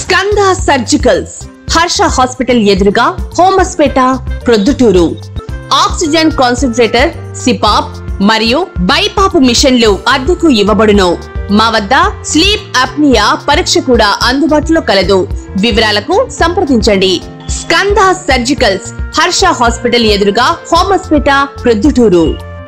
Skanda surgicals Harsha hospital ఎదురుగా Homaspeta Proddatur oxygen concentrator CPAP మరియు BiPAP మిషన్లు అద్దెకు ఇవ్వబడును మా వద్ద స్లీప్ అప్నియా పరీక్ష కూడా అందుబాటులో కలదు వివరాలకు సంప్రదించండి స్కంద సర్జికల్స్ హర్ష హాస్పిటల్ ఎదురుగా హోమస్పేట ప్రొద్దుటూరు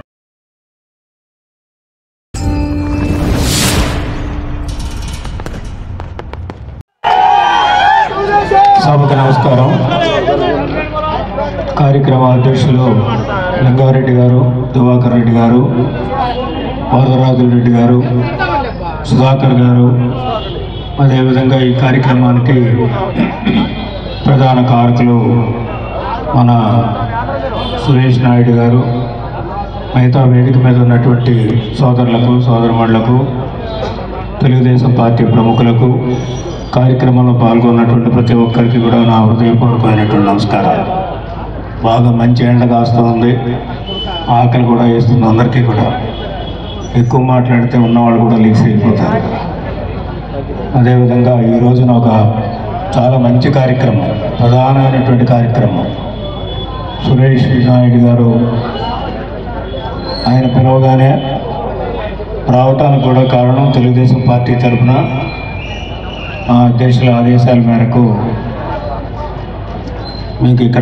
సభకు నమస్కారం కార్యక్రమ అధ్యక్షులు లింగారెడ్డి గారు దివాకర్ రెడ్డి గారు వరదరాజుల రెడ్డి గారు సుధాకర్ గారు అదేవిధంగా ఈ కార్యక్రమానికి ప్రధాన కారకులు మన సురేష్ నాయుడు గారు మిగతా వేదిక మీద ఉన్నటువంటి సోదరులకు సోదరుమణులకు తెలుగుదేశం పార్టీ ప్రముఖులకు కార్యక్రమంలో పాల్గొన్నటువంటి ప్రతి ఒక్కరికి కూడా నా హృదయపూర్వకమైనటువంటి నమస్కారాలు బాగా మంచి ఎండ కాస్తూ ఉంది ఆకలి కూడా వేస్తుంది అందరికీ కూడా ఎక్కువ మాట్లాడితే ఉన్నవాళ్ళు కూడా లీక్స్ అయిపోతారు అదేవిధంగా ఈ రోజున ఒక చాలా మంచి కార్యక్రమం ప్రధానమైనటువంటి కార్యక్రమం సురేష్ నాయుడు గారు ఆయన పిలవగానే రావటానికి కూడా కారణం తెలుగుదేశం పార్టీ తరఫున మా అధ్యక్షుల ఆదేశాల మేరకు మీకు ఇక్కడ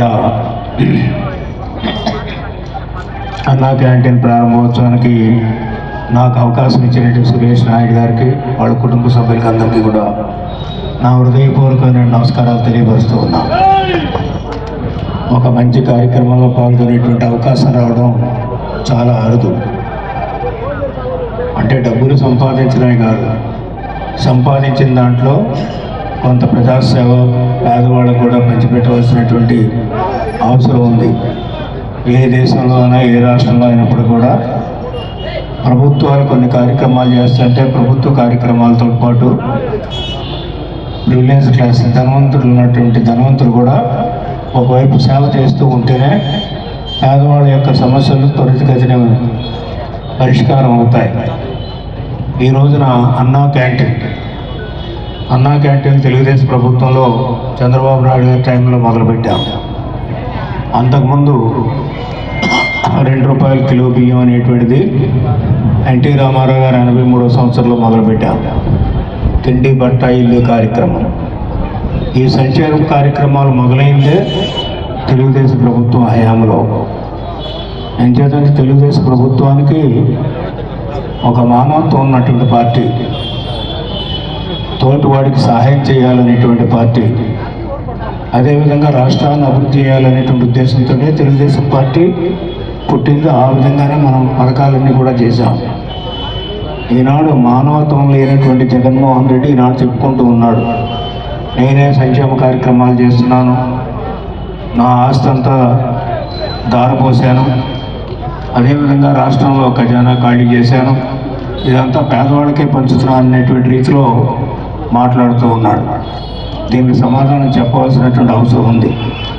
అన్నా క్యాంటీన్ ప్రారంభోత్సవానికి నాకు అవకాశం ఇచ్చినటువంటి సురేష్ నాయుడు గారికి వాళ్ళ కుటుంబ సభ్యులకి అందరికీ కూడా నా హృదయపూర్వకమైన నమస్కారాలు తెలియపరుస్తూ ఉన్నాను ఒక మంచి కార్యక్రమంలో పాల్గొనేటువంటి అవకాశం రావడం చాలా అరుదు అంటే డబ్బులు సంపాదించడమే కాదు సంపాదించిన దాంట్లో కొంత ప్రజాసేవ పేదవాళ్ళకు కూడా పంచిపెట్టవలసినటువంటి అవసరం ఉంది ఏ దేశంలో అయినా ఏ రాష్ట్రంలో అయినప్పుడు కూడా ప్రభుత్వాలు కొన్ని కార్యక్రమాలు చేస్తుంటే ప్రభుత్వ కార్యక్రమాలతో పాటు రిలయన్స్ క్లాస్ ధనవంతులు ఉన్నటువంటి ధనవంతులు కూడా ఒకవైపు సేవ చేస్తూ ఉంటేనే పేదవాళ్ళ యొక్క సమస్యలు త్వరితగతిన పరిష్కారం అవుతాయి ఈ రోజున అన్నా క్యాంటీన్ అన్నా క్యాంటీన్ తెలుగుదేశం ప్రభుత్వంలో చంద్రబాబు నాయుడు గారి టైంలో మొదలుపెట్టాం అంతకుముందు రెండు రూపాయల కిలో బియ్యం అనేటువంటిది ఎన్టీ రామారావు గారు ఎనభై మూడో సంవత్సరంలో మొదలుపెట్టాం తిండి బట్ట ఇల్లు కార్యక్రమం ఈ సంక్షేమ కార్యక్రమాలు మొదలైందే తెలుగుదేశం ప్రభుత్వం హయాంలో ఎంచేతంటే తెలుగుదేశం ప్రభుత్వానికి ఒక మానవత్వం ఉన్నటువంటి పార్టీ తోటి వాడికి సహాయం చేయాలనేటువంటి పార్టీ అదేవిధంగా రాష్ట్రాన్ని అభివృద్ధి చేయాలనేటువంటి ఉద్దేశంతో తెలుగుదేశం పార్టీ పుట్టింది ఆ విధంగానే మనం పథకాలన్నీ కూడా చేశాం ఈనాడు మానవత్వం లేనటువంటి జగన్మోహన్ రెడ్డి ఈనాడు చెప్పుకుంటూ ఉన్నాడు నేనే సంక్షేమ కార్యక్రమాలు చేస్తున్నాను నా ఆస్తి అంతా దారపోసాను అదేవిధంగా రాష్ట్రంలో ఖజానా ఖాళీ చేశాను ఇదంతా పేదవాళ్ళకే పంచుతున్నాను అనేటువంటి రీతిలో మాట్లాడుతూ ఉన్నాడు దీనికి సమాధానం చెప్పవలసినటువంటి అవసరం ఉంది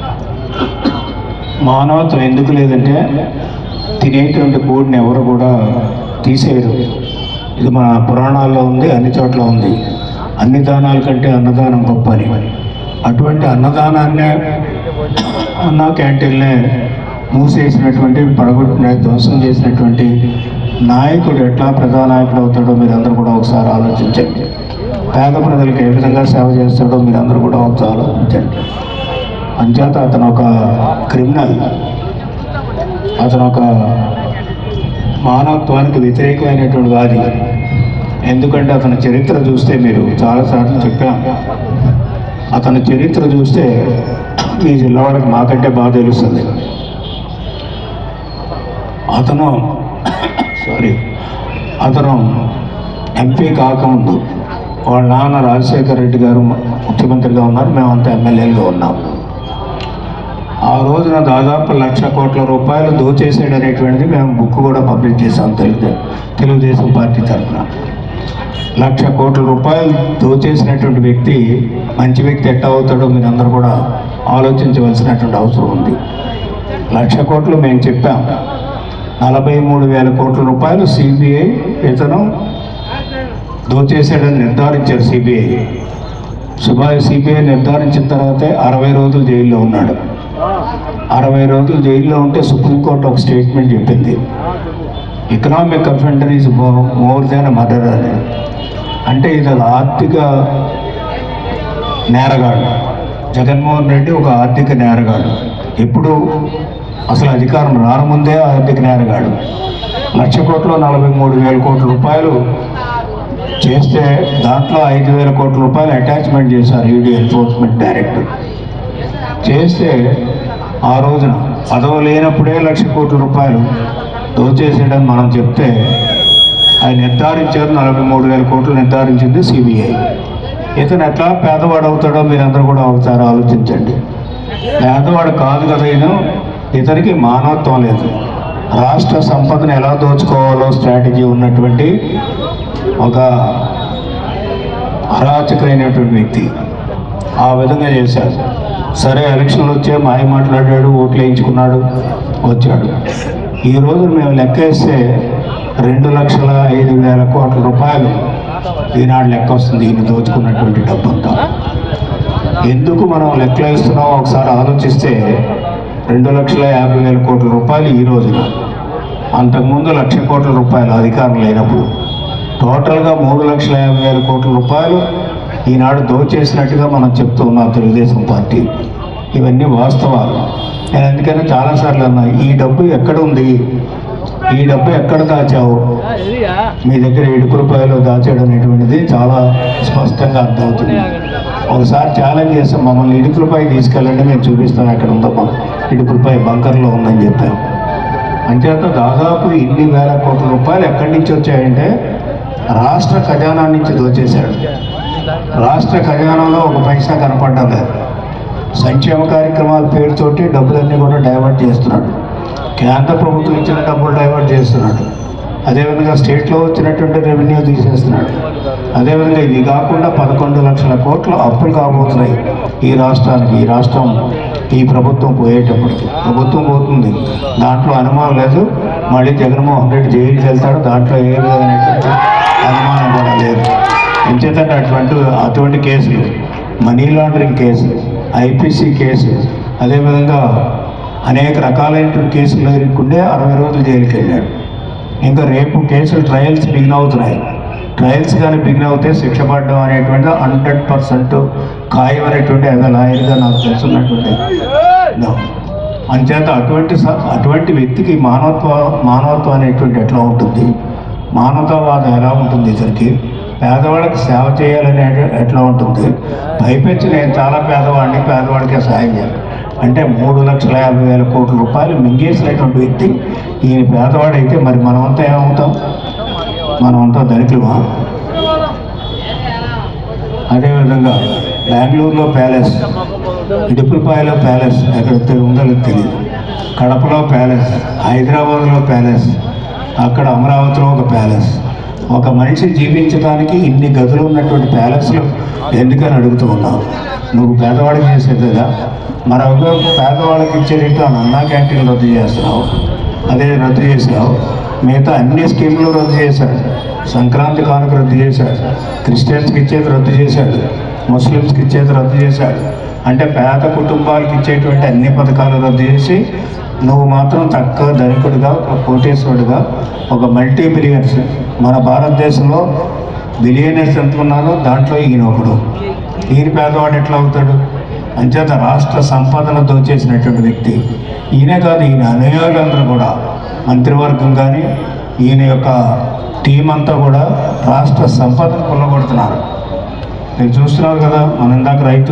మానవత్వం ఎందుకు లేదంటే తినేటువంటి కోడిని ఎవరు కూడా తీసేయరు ఇది మన పురాణాల్లో ఉంది అన్ని చోట్ల ఉంది అన్ని దానాల కంటే అన్నదానం గొప్ప అని అటువంటి అన్నదానాన్నే అన్న క్యాంటీన్లే మూసేసినటువంటి పడగొట్టిన ధ్వంసం చేసినటువంటి నాయకుడు ఎట్లా ప్రధానాయకుడు అవుతాడో మీరందరూ కూడా ఒకసారి ఆలోచించండి పేద ప్రజలకు ఏ విధంగా సేవ చేస్తాడో మీరందరూ కూడా ఒకసారి ఆలోచించండి అంచేత అతను ఒక క్రిమినల్ అతను ఒక మానవత్వానికి వ్యతిరేకమైనటువంటి వాది ఎందుకంటే అతని చరిత్ర చూస్తే మీరు చాలాసార్లు చెప్పాం అతని చరిత్ర చూస్తే మీ జిల్లా వాళ్ళకి మాకంటే బాగా తెలుస్తుంది అతను సారీ అతను ఎంపీ కాకముందు వాళ్ళ నాన్న రాజశేఖర రెడ్డి గారు ముఖ్యమంత్రిగా ఉన్నారు మేమంతా ఎమ్మెల్యేలుగా ఉన్నాం ఆ రోజున దాదాపు లక్ష కోట్ల రూపాయలు దోచేసాడు అనేటువంటిది మేము బుక్ కూడా పబ్లిష్ చేసాం తెలుగు తెలుగుదేశం పార్టీ తరఫున లక్ష కోట్ల రూపాయలు దోచేసినటువంటి వ్యక్తి మంచి వ్యక్తి ఎట్లా అవుతాడో మీరందరూ కూడా ఆలోచించవలసినటువంటి అవసరం ఉంది లక్ష కోట్లు మేము చెప్పాం నలభై మూడు వేల కోట్ల రూపాయలు సిబిఐ ఇతను దోచేశాడని నిర్ధారించారు సిబిఐ సుభాష్ సిబిఐ నిర్ధారించిన తర్వాతే అరవై రోజులు జైల్లో ఉన్నాడు అరవై రోజులు జైల్లో ఉంటే సుప్రీంకోర్టు ఒక స్టేట్మెంట్ చెప్పింది economic offender is more than murder అని అంటే ఇది ఒక ఆర్థిక నేరగాడు జగన్మోహన్ రెడ్డి ఒక ఆర్థిక నేరగాడు ఎప్పుడు అసలు అధికారం రానముందే ఆర్థిక నేరగాడు లక్ష కోట్లు నలభై మూడు వేల కోట్ల రూపాయలు చేస్తే దాంట్లో ఐదు వేల కోట్ల రూపాయలు అటాచ్మెంట్ చేశారు ఈడీ ఎన్ఫోర్స్మెంట్ డైరెక్టర్ చేస్తే ఆ రోజున పదవి లేనప్పుడే లక్ష కోట్ల రూపాయలు దోచేసేయడం మనం చెప్తే అది నిర్ధారించారు నలభై మూడు వేల కోట్లు నిర్ధారించింది సిబిఐ ఇతను ఎట్లా పేదవాడు అవుతాడో మీరందరూ కూడా ఒకసారి ఆలోచించండి పేదవాడు కాదు కదా ఈయన ఇతనికి మానవత్వం లేదు రాష్ట్ర సంపదను ఎలా దోచుకోవాలో స్ట్రాటజీ ఉన్నటువంటి ఒక అరాచకమైనటువంటి వ్యక్తి ఆ విధంగా చేశారు సరే ఎలక్షన్లు వచ్చే మాయ మాట్లాడాడు ఓట్లు వేయించుకున్నాడు వచ్చాడు ఈ రోజు మేము లెక్క వేస్తే రెండు లక్షల ఐదు వేల కోట్ల రూపాయలు ఈనాడు లెక్క వస్తుంది ఈయన దోచుకున్నటువంటి డబ్బంతా ఎందుకు మనం లెక్కలు వేస్తున్నామో ఒకసారి ఆలోచిస్తే రెండు లక్షల యాభై వేల కోట్ల రూపాయలు ఈ రోజున అంతకుముందు లక్ష కోట్ల రూపాయలు అధికారం లేనప్పుడు టోటల్గా మూడు లక్షల యాభై వేల కోట్ల రూపాయలు ఈనాడు దోచేసినట్టుగా మనం చెప్తూ ఉన్నాం తెలుగుదేశం పార్టీ ఇవన్నీ వాస్తవాలు నేను అందుకని చాలాసార్లు అన్నా ఈ డబ్బు ఎక్కడ ఉంది ఈ డబ్బు ఎక్కడ దాచావు మీ దగ్గర ఇడుకు రూపాయలు దాచాడు అనేటువంటిది చాలా స్పష్టంగా అర్థమవుతుంది ఒకసారి ఛాలెంజ్ చేస్తాం మమ్మల్ని ఇడుకు రూపాయి తీసుకెళ్ళండి మేము చూపిస్తాం ఎక్కడ ఉందో మా ఇడుకు రూపాయి బంకర్లో ఉందని చెప్పాం అంచేత దాదాపు ఇన్ని వేల కోట్ల రూపాయలు ఎక్కడి నుంచి వచ్చాయంటే రాష్ట్ర ఖజానా నుంచి దోచేశాడు రాష్ట్ర ఖజానాలో ఒక పైసా కనపడడం లేదు సంక్షేమ కార్యక్రమాల పేరుతోటి డబ్బులన్నీ కూడా డైవర్ట్ చేస్తున్నాడు కేంద్ర ప్రభుత్వం ఇచ్చిన డబ్బులు డైవర్ట్ చేస్తున్నాడు అదేవిధంగా స్టేట్లో వచ్చినటువంటి రెవెన్యూ తీసేస్తున్నాడు అదేవిధంగా ఇది కాకుండా పదకొండు లక్షల కోట్లు అప్పులు కాబోతున్నాయి ఈ రాష్ట్రానికి ఈ రాష్ట్రం ఈ ప్రభుత్వం పోయేటప్పటికి ప్రభుత్వం పోతుంది దాంట్లో అనుమానం లేదు మళ్ళీ జగన్మోహన్ రెడ్డి జైలుకి వెళ్తాడు దాంట్లో ఏ విధమైనటువంటి అనుమానం కూడా లేదు ఎంచేతంటే అటువంటి అటువంటి కేసులు money laundering case IPC case అదేవిధంగా అనేక రకాలైనటువంటి కేసులు ఇరుక్కుండే అరవై రోజులు జైలుకి వెళ్ళాడు ఇంకా రేపు కేసులు ట్రయల్స్ బిగిన్ అవుతున్నాయి ట్రయల్స్ కానీ బిగిన్ అవుతే శిక్ష పడడం అనేటువంటిది హండ్రెడ్ పర్సెంట్ ఖాయం అనేటువంటి అదే లాయర్గా నాకు తెలుసున్నటువంటి no. అంచేత అటువంటి స- అటువంటి వ్యక్తికి మానవత్వ మానవత్వం అనేటువంటి ఎట్లా ఉంటుంది మానవతావాదం ఎలా ఉంటుంది ఇతనికి పేదవాళ్ళకి సేవ చేయాలని ఎట్లా ఉంటుంది పైపెచ్చి నేను చాలా పేదవాడిని పేదవాడికే సాయం చేయాలి అంటే మూడు లక్షల యాభై వేల కోట్ల రూపాయలు మింగేసినటువంటి వ్యక్తి ఈయన పేదవాడైతే మరి మనమంతా ఏమవుతాం మనమంతా ధనికులమా అదేవిధంగా బెంగళూరులో ప్యాలెస్ ఇడుపులపాయలో ప్యాలెస్ ఎక్కడ తె- ఉందో లేదో తెలియదు కడపలో ప్యాలెస్ హైదరాబాద్లో ప్యాలెస్ అక్కడ అమరావతిలో ఒక ప్యాలెస్ ఒక మనిషి జీవించడానికి ఇన్ని గదులు ఉన్నటువంటి ప్యాలెస్లు ఎందుకని అడుగుతూ ఉన్నావు నువ్వు పేదవాడికి చేసేదేదా మరొక పేదవాళ్ళకి ఇచ్చేటట్టు అన్నా క్యాంటీన్ రద్దు చేస్తున్నావు అదే రద్దు చేసావు మిగతా అన్ని స్కీములు రద్దు చేశాడు సంక్రాంతి కానుక రద్దు చేశాడు క్రిస్టియన్స్కి ఇచ్చేది రద్దు చేశాడు ముస్లిమ్స్కి ఇచ్చేది రద్దు చేశాడు అంటే పేద కుటుంబాలకు ఇచ్చేటువంటి అన్ని పథకాలు రద్దు చేసి నువ్వు మాత్రం తక్కువ ధనికుడిగా ఒక కోటేశ్వరుడిగా ఒక మల్టీ బిలియన్స్ మన భారతదేశంలో బిలియనర్స్ ఎంత ఉన్నారో దాంట్లో ఈయన ఒకడు ఈయన పేదవాడు ఎట్లా అవుతాడు అంచేత రాష్ట్ర సంపదను దోచేసినటువంటి వ్యక్తి ఈయనే కాదు ఈయన అనుయోగులందరూ కూడా మంత్రివర్గం కానీ ఈయన యొక్క టీం అంతా కూడా రాష్ట్ర సంపదను కొల్లగొడుతున్నారు నేను చూస్తున్నారు కదా మన ఇందాక రైతు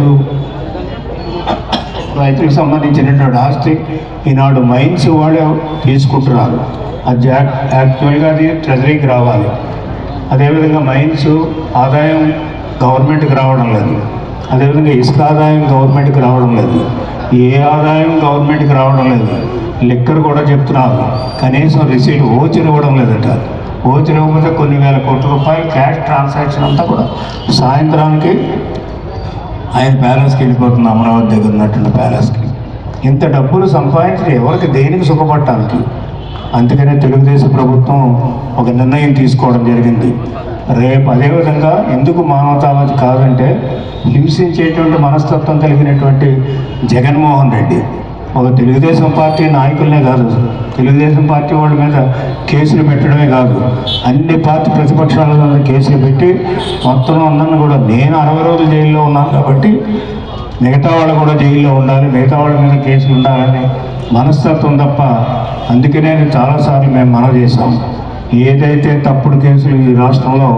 రైతులకు సంబంధించినటువంటి ఆస్తి ఈనాడు మైన్స్ వాళ్ళే తీసుకుంటున్నారు అది యాక్- యాక్చువల్గా అది ట్రెజరీకి రావాలి అదేవిధంగా మైన్స్ ఆదాయం గవర్నమెంట్కి రావడం లేదు అదేవిధంగా ఇసుక ఆదాయం గవర్నమెంట్కి రావడం లేదు ఏ ఆదాయం గవర్నమెంట్కి రావడం లేదు లెక్కర్ కూడా చెప్తున్నారు కనీసం రిసీట్ ఓచర్ ఇవ్వడం లేదట ఓచర్ ఇవ్వకపోతే కొన్ని వేల కోట్ల రూపాయలు క్యాష్ ట్రాన్సాక్షన్ అంతా కూడా సాయంత్రానికి ఆయన ప్యాలెస్కి వెళ్ళిపోతుంది అమరావతి దగ్గర ఉన్నటువంటి ప్యాలెస్కి ఇంత డబ్బులు సంపాదించి ఎవరికి దేనికి సుఖపడటానికి అందుకనే తెలుగుదేశం ప్రభుత్వం ఒక నిర్ణయం తీసుకోవడం జరిగింది రేపు అదేవిధంగా ఎందుకు మానవతావాది కాదంటే హింసించేటువంటి మనస్తత్వం కలిగినటువంటి జగన్మోహన్ రెడ్డి ఒక తెలుగుదేశం పార్టీ నాయకులనే కాదు తెలుగుదేశం పార్టీ వాళ్ళ మీద కేసులు పెట్టడమే కాదు అన్ని పార్టీ ప్రతిపక్షాల మీద కేసులు పెట్టి మొత్తం అందరిని కూడా నేను అరవై రోజులు జైల్లో ఉన్నాను కాబట్టి మిగతా వాళ్ళు కూడా జైల్లో ఉండాలి మిగతా వాళ్ళ మీద కేసులు ఉండాలని మనస్తత్వం తప్ప అందుకనే నేను చాలాసార్లు మేము మనవి చేశాం ఏదైతే తప్పుడు కేసులు ఈ రాష్ట్రంలో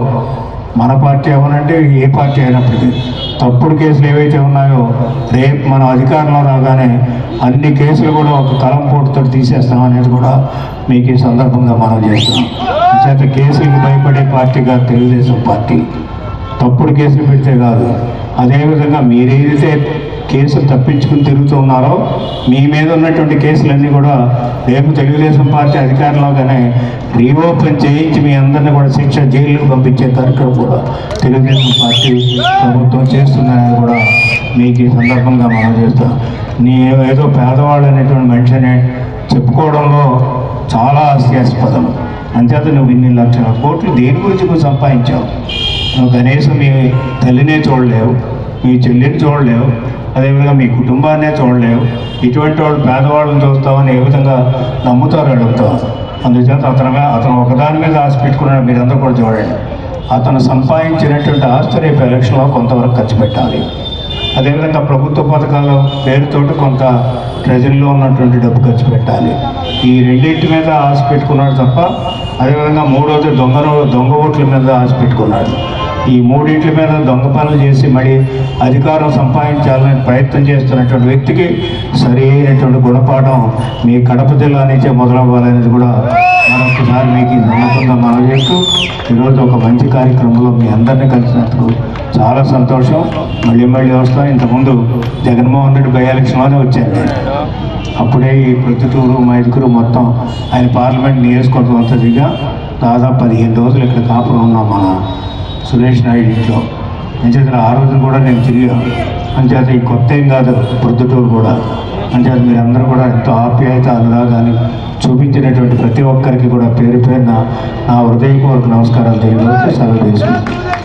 మన పార్టీ అవనంటే ఏ పార్టీ అయినప్పటికీ తప్పుడు కేసులు ఏవైతే ఉన్నాయో రేపు మనం అధికారంలో రాగానే అన్ని కేసులు కూడా ఒక కలం పోటుతో తీసేస్తాం అనేది కూడా మీకు ఈ సందర్భంగా మనం చేస్తున్నాం చేత కేసులకు భయపడే పార్టీగా తెలుగుదేశం పార్టీ తప్పుడు కేసులు పెడితే కాదు అదేవిధంగా మీరేదైతే కేసులు తప్పించుకుని తిరుగుతున్నారో మీ మీద ఉన్నటువంటి కేసులన్నీ కూడా రేపు తెలుగుదేశం పార్టీ అధికారంలోగానే రీఓపెన్ చేయించి మీ అందరినీ కూడా శిక్ష జైలుకు పంపించే కార్యక్రమం కూడా తెలుగుదేశం పార్టీ ప్రభుత్వం చేస్తుందనేది కూడా మీకు ఈ సందర్భంగా మనం చేస్తాం నీ ఏదో పేదవాళ్ళు అనేటువంటి మనిషిని చెప్పుకోవడంలో చాలా హాస్యాస్పదం అంచేత నువ్వు ఇన్ని లక్షల కోట్లు దేని గురించి నువ్వు సంపాదించావు నువ్వు కనీసం మీ తల్లినే చూడలేవు మీ చెల్లిని చూడలేవు అదేవిధంగా మీ కుటుంబాన్నే చూడలేవు ఇటువంటి వాళ్ళు పేదవాళ్ళని చూస్తామని ఏ విధంగా నమ్ముతారు అడుగుతావు అందుచేత అతను మీద- అతను ఒకదాని మీద ఆశ పెట్టుకున్నాడు మీరందరూ కూడా చూడండి అతను సంపాదించినటువంటి ఆస్తి రేపు ఎలక్షన్లో కొంతవరకు ఖర్చు పెట్టాలి అదేవిధంగా ప్రభుత్వ పథకాల పేరుతోటి కొంత ప్రజల్లో ఉన్నటువంటి డబ్బు ఖర్చు పెట్టాలి ఈ రెండింటి మీద ఆశ పెట్టుకున్నాడు తప్ప అదేవిధంగా మూడోది దొంగ దొంగ ఓట్ల మీద ఆశ పెట్టుకున్నాడు ఈ మూడింటి మీద దొంగ పనులు చేసి మళ్ళీ అధికారం సంపాదించాలని ప్రయత్నం చేస్తున్నటువంటి వ్యక్తికి సరి అయినటువంటి గుణపాఠం మీ కడప జిల్లా నుంచే మొదలవ్వాలనేది కూడా మరొకసారి మీకు ఈ సందర్భంగా మనం చేస్తూ ఈరోజు ఒక మంచి కార్యక్రమంలో మీ అందరినీ కలిసినందుకు చాలా సంతోషం మళ్ళీ మళ్ళీ వస్తాం ఇంతకుముందు జగన్మోహన్ రెడ్డి బై ఎలక్షన్లోనే వచ్చాను నేను అప్పుడే ఈ ప్రొద్దుటూరు మైదుకూరు మొత్తం ఆయన పార్లమెంట్ నియోజకవర్గం అంతా దిగా దాదాపు పదిహేను రోజులు ఇక్కడ కాపురం ఉన్నాం మన సురేష్ నాయుడు ఇంట్లో అంచేత ఆ రోజు కూడా నేను తిరిగాను అంచేత ఈ కొత్త ఏం కాదు ప్రొద్దుటూరు కూడా అంచేత మీరందరూ కూడా ఎంతో ఆప్యాయత అనురాగాన్ని చూపించినటువంటి ప్రతి ఒక్కరికి కూడా పేరు పేరున నా హృదయపూర్వక నమస్కారాలు తెలియజేస్తూ సెలవు తీసుకుంటాను